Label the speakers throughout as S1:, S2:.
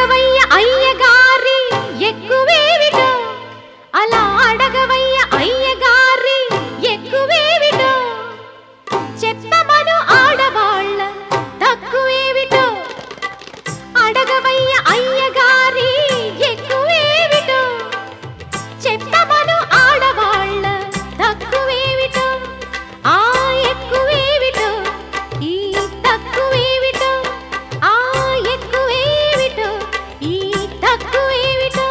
S1: అడగవయ్య అయ్యగారి ఎక్కువేవిటో అలా అడగవయ్య అయ్యగారి ఎక్కువేవిటో చెప్పమను ఆడవాళ్ళ తక్కువేవిటో అడగవయ్య అయ్యగారి ఎక్కువేవిటో చెప్పమను ఆడవాళ్ళ తక్కువేవిటో ఆ ఎక్కువేవిటో ఈ తక్కువేవిటో ఆ ఎక్కువేవిటో ఈ తక్కువేవిటో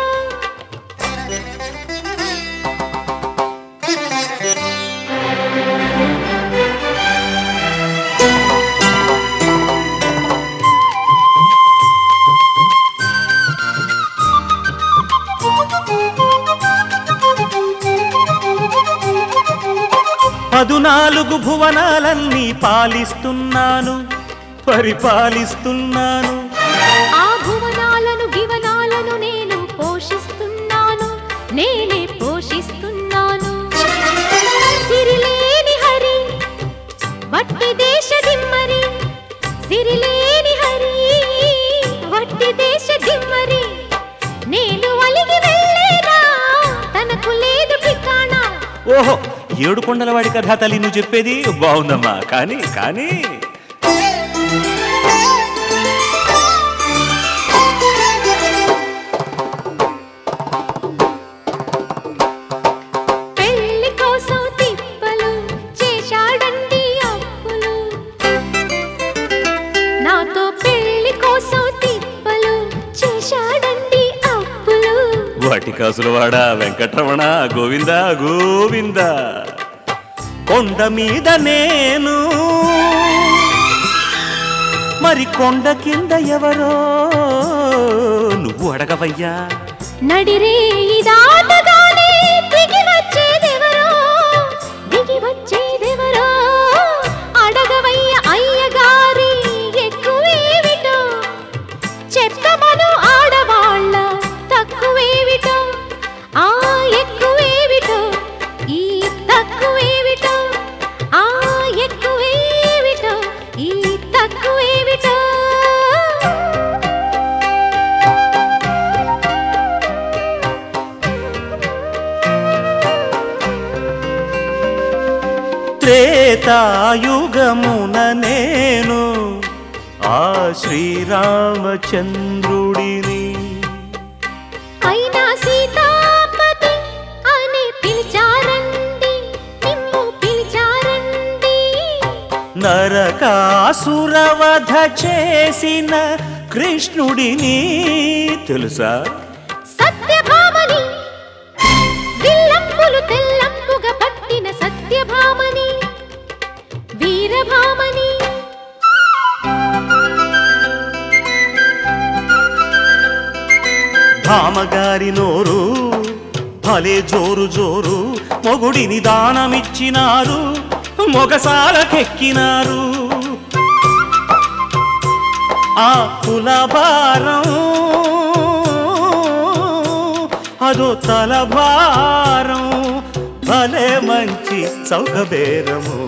S2: పదునాలుగు భువనాలన్నీ పాలిస్తున్నాను పరిపాలిస్తున్నాను
S1: ఆ భువనాలను గివనాలను నేను పోషిస్తున్నాను నేనే పోషిస్తున్నాను సిరిలేని హరి వట్టి దేశ దిమ్మరి సిరిలేని హరి వట్టి దేశ దిమ్మరి నేను అలిగి వెళ్ళేనా తనకు లేదు ఠికాణా
S2: ఓహో ఏడు కొండలవాడి కథ తల్లి నువ్వు చెప్పేది బాగుందమ్మా కానీ కానీ
S1: పెళ్లి కోసం తిప్పలు చేశాడండి అప్పులు నాతో పెళ్లి కోసం తిప్పలు చేశాడండి అప్పులు
S2: వాటి కాసులవాడ వెంకటరమణ గోవింద గోవింద కొండ మీద నేను మరి కొండ కింద ఎవరో నువ్వు అడగవయ్యా
S1: నడిరే దాటగానే దిగి వచ్చేదెవరో దిగి వచ్చేదెవరో అడగవయ్య అయ్యగారి ఎక్కువేవిటో చెప్పమను ఆడవాళ్ళ తక్కువేవిటో ఆ ఎక్కువేవిటో ఈ తక్కువేవిటో ఆ ఎక్కువేవిటో ఈ తక్కువేవిటో
S2: త్రేతాయుగమున నేను ఆ శ్రీరామచంద్రుడిని
S1: అయినా సీతాపతి అని పిలిచారండి నిమ్ము పిలిచారండి
S2: నరకాసురవధ చేసిన కృష్ణుడిని తెలుసా
S1: సత్యభామని విల్లంబులు తెల్లంబుగా పట్టిన సత్యభామని వీరభామని
S2: భామగారి నోరు భలే జోరు జోరు మొగుడిని దానమిచ్చినారు మొగసాలకెక్కినారు ఆ కులభారం అదో తలభారం భలే మంచి సౌకబేరము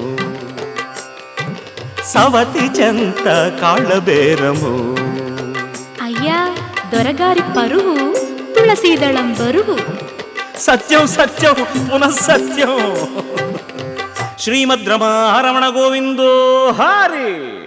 S2: సవతి చెంత కాళ్ళబేరము
S1: అయ్యా దొరగారి పరువు తులసీదళం బరువు
S2: సత్యం సత్యం పునఃసత్యం శ్రీమద్ రమణ గోవిందో హారి